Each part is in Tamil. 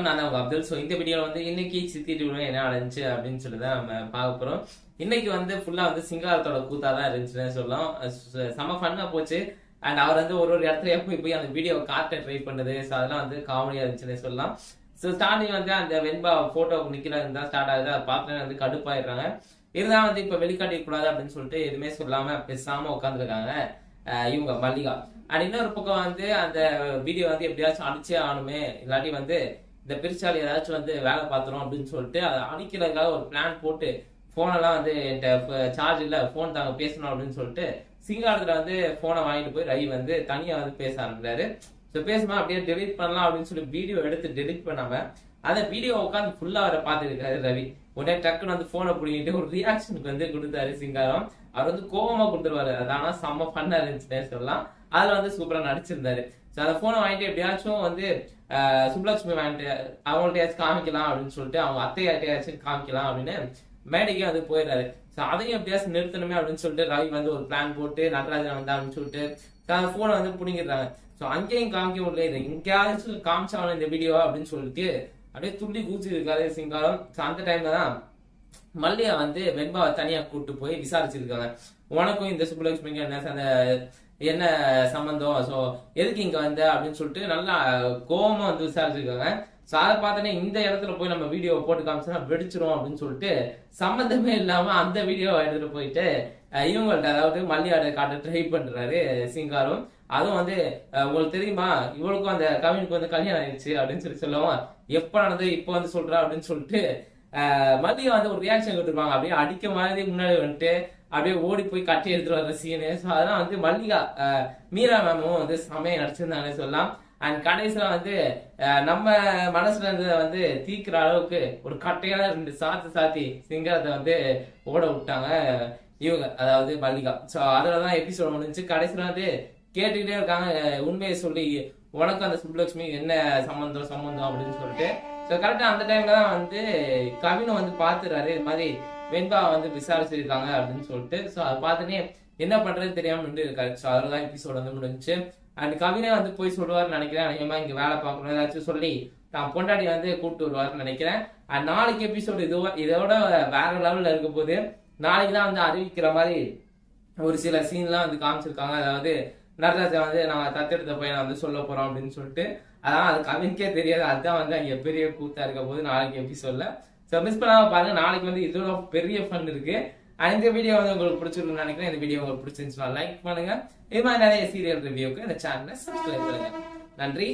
நான் தான் உங்க அப்துல் ஸோ இந்த வீடியோல வந்து இன்னைக்கு சித்தி டிவில என்ன நடந்துச்சு அப்படின்னு சொல்லி தான் நம்ம பார்க்க போறோம் இன்னைக்கு வந்து ஃபுல்லா வந்து சிங்காரத்தோட கூத்தா தான் இருந்துச்சுன்னு சொல்லலாம் அஹ் செம ஃபன்னா போச்சு அண்ட் அவர் வந்து ஒரு ஒரு இடத்துல போய் போய் அந்த வீடியோ காட்ட ட்ரை பண்ணது ஸோ அதெல்லாம் வந்து காமெடியா இருந்துச்சுன்னு சொல்லலாம் ஸோ ஸ்டார்டிங் வந்து அந்த வெண்பா போட்டோ நிக்கிறது தான் ஸ்டார்ட் ஆகுது அதை பார்த்து வந்து கடுப்பாயிடுறாங்க இருந்தாலும் வந்து இப்ப வெளிக்காட்டிக்க கூடாது அப்படின்னு சொல்லிட்டு எதுவுமே சொல்லாம பேசாம உட்காந்துருக்காங்க இவங்க மல்லிகா அண்ட் இன்னொரு பக்கம் வந்து அந்த வீடியோ வந்து எப்படியாச்சும் அடிச்சே ஆகணுமே இல்லாட்டி வந்து இந்த பிரிச்சாலி ஏதாச்சும் வந்து வேலை பார்த்துரும் அப்படின்னு சொல்லிட்டு அதை அடிக்கிறதுக்காக ஒரு பிளான் போட்டு போனெல்லாம் வந்து என்கிட்ட சார்ஜ் இல்ல போன் தாங்க பேசணும் அப்படின்னு சொல்லிட்டு சிங்காரத்துல வந்து போனை வாங்கிட்டு போய் ரவி வந்து தனியா வந்து பேச ஆரம்பிச்சாரு ஸோ பேசுமா அப்படியே டெலிட் பண்ணலாம் அப்படின்னு சொல்லி வீடியோ எடுத்து டெலிட் பண்ணாம அந்த வீடியோ உட்காந்து ஃபுல்லா அவரை பார்த்துருக்காரு ரவி உடனே டக்குன்னு வந்து போனை பிடிங்கிட்டு ஒரு ரியாக்ஷனுக்கு வந்து கொடுத்தாரு சிங்காரம் அவர் வந்து கோவமா கொடுத்துருவாரு அதானா செம்ம ஃபன்னா இருந்துச்சுன்னே சொல்லலாம் அதுல வந்து சூப்பரா நடிச்சிருந்தாரு ஸோ அந்த போனை வாங்கிட்டு எப்படியாச்சும் வந்து ஆஹ், சுப்புலட்சுமி வாங்கிட்டு அவங்கள்ட்டயாச்சும் காமிக்கலாம் அப்படின்னு சொல்லிட்டு அவங்க அத்தையாட்டையாச்சும் காமிக்கலாம் அப்படின்னு மேடைக்கே வந்து போயிடுறாரு ஸோ அதையும் எப்படியாச்சும் நிறுத்தணுமே அப்படின்னு சொல்லிட்டு ரவி வந்து ஒரு பிளான் போட்டு நடராஜன் வந்து அப்படின்னு சொல்லிட்டு அந்த போனை வந்து பிடிங்கிடுறாங்க ஸோ அங்கேயும் காமிக்க முடியல இது எங்கேயாச்சும் காமிச்சாலும் இந்த வீடியோ அப்படின்னு சொல்லிட்டு அப்படியே துள்ளி கூச்சி இருக்காரு சிங்காரம் ஸோ அந்த டைம்ல தான் மல்லியா வந்து வெண்பாவை தனியா கூட்டு போய் விசாரிச்சிருக்காங்க உனக்கும் இந்த சுப்புலட்சுமிக்கு என்ன அந்த என்ன சம்பந்தம் ஸோ எதுக்கு இங்க வந்த அப்படின்னு சொல்லிட்டு நல்லா கோவமா வந்து விசாரிச்சிருக்காங்க ஸோ அதை பார்த்தோன்னே இந்த இடத்துல போய் நம்ம வீடியோ போட்டு காமிச்சோன்னா வெடிச்சிரும் அப்படின்னு சொல்லிட்டு சம்மந்தமே இல்லாம அந்த வீடியோவை எடுத்துட்டு போயிட்டு அஹ், இவங்கள்ட்ட அதாவது மல்லியாட காட்ட ட்ரை பண்றாரு சிங்காரம் அதுவும் வந்து அஹ், உங்களுக்கு தெரியுமா இவளுக்கும் அந்த கவினுக்கு வந்து கல்யாணம் ஆயிடுச்சு அப்படின்னு சொல்லி சொல்லவும் எப்ப நடந்தது இப்போ வந்து சொல்றா அப்படின்னு சொல்லிட்டு ஆஹ் மல்லிகா வந்து ஒரு ரியாக்ஷன் கொடுத்துருப்பாங்க அப்படியே அடிக்க மாதிரி முன்னாடி வந்துட்டு அப்படியே ஓடி போய் கட்டி எடுத்துட்டு வர சீனு ஸோ அதெல்லாம் வந்து மல்லிகா ஆஹ் மீரா மேமும் வந்து செமையை நடிச்சிருந்தாங்கன்னு சொல்லலாம் அண்ட் கடைசியில வந்து ஆஹ் நம்ம மனசுல இருந்ததை வந்து தீக்கிற அளவுக்கு ஒரு கட்டையான ரெண்டு சாத்து சாத்தி சிங்கரத்தை வந்து ஓட விட்டாங்க இவங்க அதாவது மல்லிகா ஸோ அதில் தான் எபிசோட் முடிஞ்சு கடைசியில் வந்து கேட்டுக்கிட்டே இருக்காங்க அஹ் உண்மையை சொல்லி உனக்கு அந்த சுப்புலட்சுமி என்ன சம்பந்தம் சம்பந்தம் அப்படின்னு சொல்லிட்டு ஸோ கரெக்டாக அந்த டைம்ல தான் வந்து கவினை வந்து பார்த்துறாரு இது மாதிரி வெண்பா வந்து விசாரிச்சிருக்காங்க அப்படின்னு சொல்லிட்டு ஸோ அதை பார்த்துனே என்ன பண்றது தெரியாம நின்று இருக்காரு ஸோ அதில் தான் எபிசோட் வந்து முடிஞ்சுச்சு அண்ட் கவினே வந்து போய் சொல்லுவார்னு நினைக்கிறேன் அதிகமாக இங்கே வேலை பார்க்கணும் ஏதாச்சும் சொல்லி தான் பொண்டாடி வந்து கூப்பிட்டு வருவார்னு நினைக்கிறேன் அண்ட் நாளைக்கு எபிசோடு இதோ இதோட வேற லெவலில் இருக்க போது நாளைக்கு தான் வந்து அறிவிக்கிற மாதிரி ஒரு சில சீன்லாம் வந்து காமிச்சிருக்காங்க அதாவது நடராஜா வந்து நாங்கள் தத்தெடுத்த பையனை வந்து சொல்ல போறோம் அப்படின்னு சொல்லிட்டு அதான் அது கவினுக்கே தெரியாது அதுதான் வந்து அங்கே பெரிய கூத்தா இருக்க போது நாளைக்கு எபிசோட்ல ஸோ மிஸ் பண்ணாம பாருங்க நாளைக்கு வந்து இதோட பெரிய ஃபன் இருக்கு And இந்த வீடியோ வந்து உங்களுக்கு பிடிச்சிருக்குன்னு நினைக்கிறேன் இந்த வீடியோ உங்களுக்கு பிடிச்சிருந்துச்சுன்னா லைக் பண்ணுங்க இது மாதிரி நிறைய சீரியல் ரிவ்யூக்கு இந்த சேனலை சப்ஸ்கிரைப் பண்ணுங்க நன்றி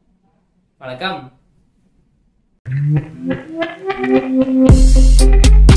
வணக்கம்